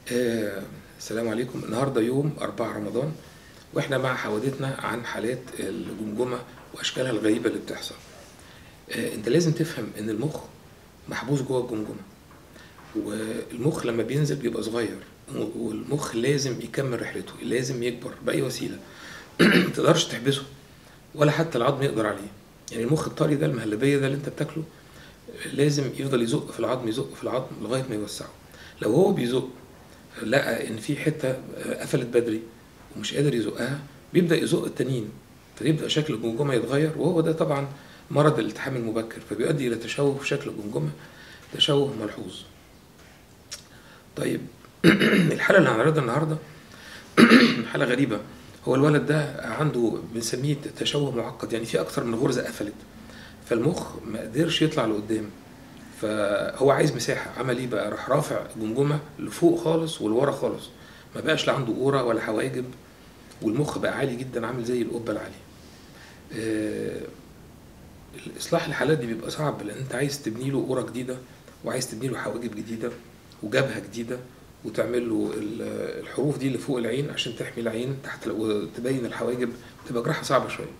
آه، السلام عليكم النهارده يوم 4 رمضان واحنا مع حوادثنا عن حالات الجمجمه واشكالها الغريبه اللي بتحصل. آه، انت لازم تفهم ان المخ محبوس جوه الجمجمه والمخ لما بينزل بيبقى صغير والمخ لازم يكمل رحلته لازم يكبر باي وسيله ما تقدرش تحبسه ولا حتى العظم يقدر عليه يعني المخ الطري ده المهلبيه ده اللي انت بتاكله لازم يفضل يزق في العظم يزق في العظم لغايه ما يوسعه لو هو بيزق لقى ان في حته قفلت بدري ومش قادر يزقها بيبدا يزق التانيين فيبدا شكل الجمجمه يتغير وهو ده طبعا مرض الالتحام المبكر فبيؤدي الى تشوه في شكل الجمجمه تشوه ملحوظ طيب الحاله اللي هنعرضها النهارده حاله غريبه هو الولد ده عنده بنسميه تشوه معقد يعني في اكتر من غرزه قفلت فالمخ ما قدرش يطلع لقدام فهو عايز مساحه عمل ايه بقى راح رافع جمجمه لفوق خالص ولورا خالص ما بقاش لا عنده قوره ولا حواجب والمخ بقى عالي جدا عامل زي القبه العاليه آه، الاصلاح الحالات دي بيبقى صعب لان انت عايز تبني له قوره جديده وعايز تبني له حواجب جديده وجبهه جديده وتعمل له ال- الحروف دي اللي فوق العين عشان تحمي العين تحت وتبين الحواجب تبقى جراحه صعبه شويه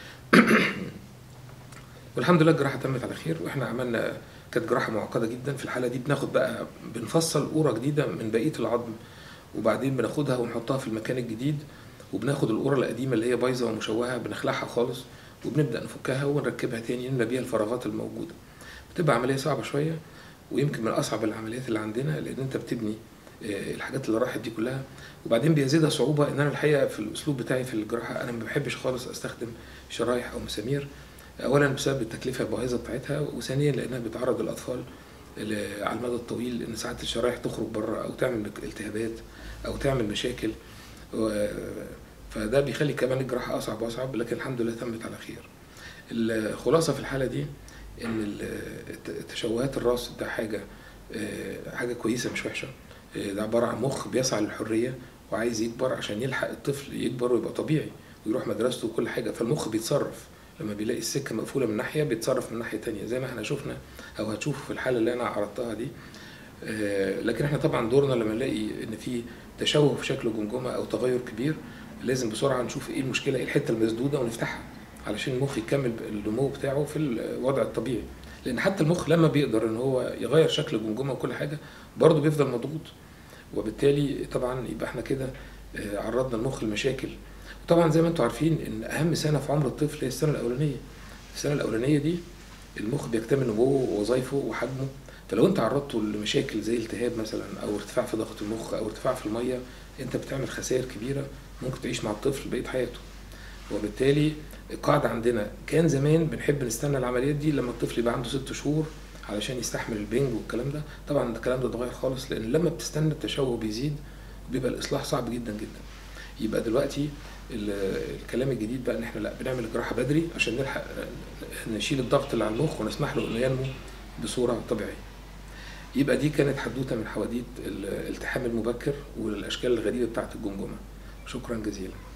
والحمد لله الجراحه تمت على خير واحنا عملنا كانت جراحه معقده جدا في الحاله دي بناخد بقى بنفصل قوره جديده من بقيه العظم وبعدين بناخدها ونحطها في المكان الجديد وبناخد القوره القديمه اللي هي بايظه ومشوهه بنخلعها خالص وبنبدا نفكها ونركبها تاني نملى بيها الفراغات الموجوده بتبقى عمليه صعبه شويه ويمكن من اصعب العمليات اللي عندنا لان انت بتبني آه، الحاجات اللي راحت دي كلها وبعدين بيزيدها صعوبه ان انا الحقيقه في الاسلوب بتاعي في الجراحه انا ما بحبش خالص استخدم شرايح او مسامير اولا بسبب التكلفه الباهظه بتاعتها وثانيا لانها بتعرض الاطفال ل- على المدى الطويل ان ساعات الشرايح تخرج بره او تعمل التهابات او تعمل مشاكل و- فده بيخلي كمان الجراحه اصعب واصعب لكن الحمد لله تمت على خير. الخلاصه في الحاله دي ان ال- الت- تشوهات الراس ده حاجه آه، حاجه كويسه مش وحشه آه، ده عباره عن مخ بيسعى للحريه وعايز يكبر عشان يلحق الطفل يكبر ويبقى طبيعي ويروح مدرسته وكل حاجه فالمخ بيتصرف لما بيلاقي السكه مقفوله من ناحيه بيتصرف من ناحيه تانية زي ما احنا شفنا او هتشوفوا في الحاله اللي انا عرضتها دي آه، لكن احنا طبعا دورنا لما نلاقي ان في تشوه في شكل الجمجمه او تغير كبير لازم بسرعه نشوف ايه المشكله ايه الحته المسدوده ونفتحها علشان المخ يكمل النمو بتاعه في الوضع الطبيعي لان حتى المخ لما بيقدر ان هو يغير شكل الجمجمه وكل حاجه برضه بيفضل مضغوط وبالتالي طبعا يبقى احنا كده آه، عرضنا المخ لمشاكل وطبعا زي ما انتم عارفين ان اهم سنه في عمر الطفل هي السنه الاولانيه السنه الاولانيه دي المخ بيكتمل نموه ووظائفه وحجمه فلو انت عرضته لمشاكل زي التهاب مثلا او ارتفاع في ضغط المخ او ارتفاع في الميه انت بتعمل خسائر كبيره ممكن تعيش مع الطفل بقيه حياته وبالتالي القاعدة عندنا كان زمان بنحب نستنى العمليات دي لما الطفل يبقى عنده ست شهور علشان يستحمل البنج والكلام ده طبعا الكلام ده اتغير خالص لان لما بتستنى التشوه بيزيد بيبقى الاصلاح صعب جدا جدا يبقى دلوقتي ال- الكلام الجديد بقى ان احنا لا بنعمل الجراحه بدري عشان نلحق نشيل الضغط اللي على المخ ونسمح له انه ينمو بصوره طبيعيه يبقى دي كانت حدوته من حواديت الالتحام المبكر والاشكال الغريبه بتاعت الجمجمه شكرا جزيلا